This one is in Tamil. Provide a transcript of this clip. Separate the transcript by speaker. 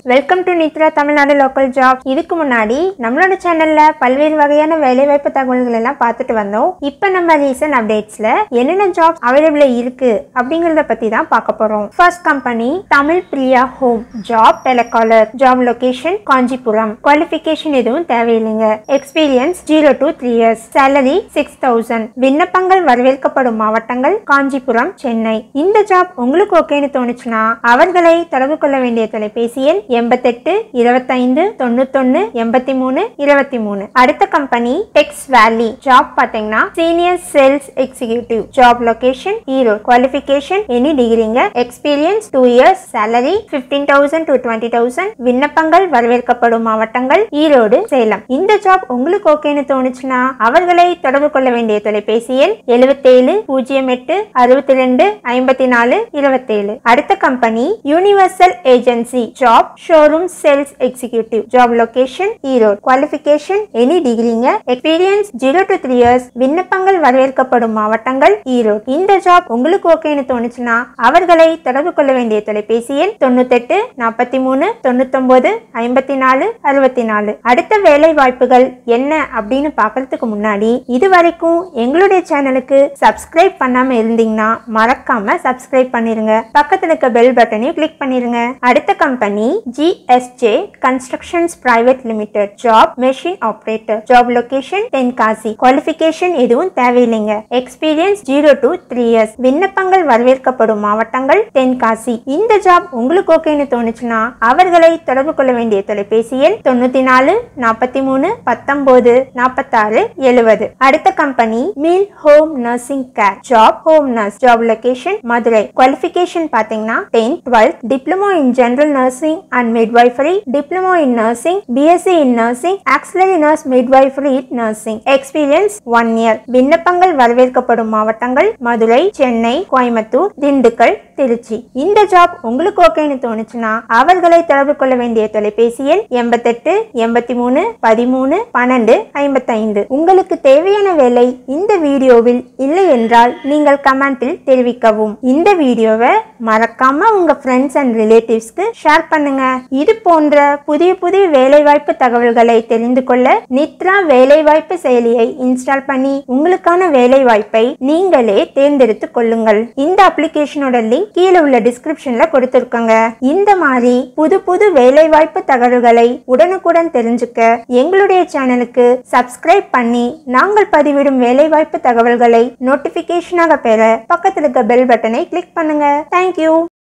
Speaker 1: welcome to Nithra Tamil Nadu local job இதுக்கு முன்னாடி நம்மளோட சேனல்ல பல்வேறு வகையான வேலைவாய்ப்பு தகவல்கள் எல்லாம் பார்த்துட்டு வந்தோம் இப்போ நம்ம ரீசன்ட் அப்டேட்ஸ்ல என்னென்ன ஜாப் அவைலபிள் இருக்கு அப்படிங்கறத பத்தி தான் பார்க்க போறோம் first company Tamil Priya home job telecaller job location Kanchipuram qualification எதுவும் தேவையில்லைங்க experience zero to three years salary six thousand விண்ணப்பங்கள் வரவேற்கப்படும் மாவட்டங்கள் காஞ்சிபுரம் சென்னை இந்த ஜாப் உங்களுக்கு ஓகேன்னு தோணுச்சுன்னா அவர்களை தொடர்பு கொள்ள வேண்டிய தொலைபேசி எண் எண்பத்தெட்டு இருபத்தைந்து தொண்ணூத்தொன்னு எண்பத்தி மூணு இருபத்தி மூணு அடுத்த கம்பெனி டெக்ஸ் வேலி ஜாப் பாத்தீங்கன்னா senior sales executive job location Erode qualification any டிகிரிங்க experience two years salary fifteen thousand to twenty thousand விண்ணப்பங்கள் வரவேற்கப்படும் மாவட்டங்கள் ஈரோடு சேலம் இந்த ஜாப் உங்களுக்கு ஓகேன்னு தோணுச்சுன்னா அவர்களை தொடர்பு கொள்ள வேண்டிய தொலைபேசி எண் எழுபத்தேழு பூஜ்ஜியம் எட்டு அறுபத்தி ரெண்டு ஐம்பத்தி நாலு இருபத்தேழு அடுத்த company universal agency job showroom sales executive job location Erode qualification any டிகிரிங்க experience zero to three years விண்ணப்பங்கள் வரவேற்கப்படும் மாவட்டங்கள் ஈரோடு இந்த ஜாப் உங்களுக்கு ஓகேன்னு தோணுச்சுன்னா அவர்களை தொடர்பு கொள்ள வேண்டிய தொலைபேசி எண் தொண்ணூத்தெட்டு நாற்பத்தி மூணு தொண்ணூத்தொன்பது ஐம்பத்தி நாலு அறுபத்தி நாலு அடுத்த வேலை வாய்ப்புகள் என்ன அப்படின்னு பார்க்கறதுக்கு முன்னாடி இது வரைக்கும் எங்களுடைய சேனலுக்கு சப்ஸ்கிரைப் பண்ணாம இருந்தீங்கன்னா மறக்காம சப்ஸ்கிரைப் பண்ணிருங்க பக்கத்துல இருக்க பெல் பட்டனையும் கிளிக் பண்ணிருங்க அடுத்த company GSJ constructions private limited job machine operator job location Tenkasi qualification எதுவும் தேவையில்லைங்க experience zero to three years விண்ணப்பங்கள் வரவேற்கப்படும் மாவட்டங்கள் தென்காசி இந்த ஜாப் உங்களுக்கு ஓகேன்னு தோணுச்சுன்னா அவர்களை தொடர்பு கொள்ள வேண்டிய தொலைபேசி எண் தொண்ணூத்தி நாலு நாற்பத்தி மூணு பத்தொன்பது நாற்பத்தாறு எழுபது அடுத்த company meal home nursing care job home nurse job location Madurai qualification பாத்தீங்கன்னா tenth twelfth diploma in general nursing and midwifery diploma in nursing BSc in nursing auxiliary nurse midwifery nursing experience one year விண்ணப்பங்கள் வரவேற்கப்படும் மாவட்டங்கள் மதுரை சென்னை கோயம்புத்தூர் திண்டுக்கல் திருச்சி இந்த ஜாப் உங்களுக்கு ஓகேன்னு தோணுச்சுன்னா அவர்களை தொடர்பு கொள்ள வேண்டிய தொலைபேசி எண் எண்பத்தெட்டு எண்பத்தி மூணு பதிமூணு பன்னெண்டு ஐம்பத்தைந்து உங்களுக்கு தேவையான வேலை இந்த வீடியோவில் இல்லை என்றால் நீங்கள் கமெண்டில் தெரிவிக்கவும் இந்த வீடியோவை மறக்காம உங்க ஃப்ரெண்ட்ஸ் அண்ட் ரிலேட்டிவ்ஸ்க்கு ஷேர் பண்ணுங்க இது போன்ற புதிய புதிய வேலைவாய்ப்பு தகவல்களை தெரிந்து கொள்ள நித்ரா வேலைவாய்ப்பு செயலியை இன்ஸ்டால் பண்ணி உங்களுக்கான வேலைவாய்ப்பை நீங்களே தேர்ந்தெடுத்துக் கொள்ளுங்கள் இந்த அப்ளிகேஷனோட லிங்க் கீழே உள்ள டிஸ்கிரிப்ஷன்ல கொடுத்திருக்கோங்க இந்த மாதிரி புது புது வேலைவாய்ப்பு தகவல்களை உடனுக்குடன் தெரிஞ்சுக்க எங்களுடைய சேனலுக்கு சப்ஸ்கிரைப் பண்ணி நாங்கள் பதிவிடும் வேலைவாய்ப்பு தகவல்களை நோட்டிபிகேஷனாக பெற பக்கத்தில் இருக்க பெல் பட்டனை கிளிக் பண்ணுங்க தேங்க்யூ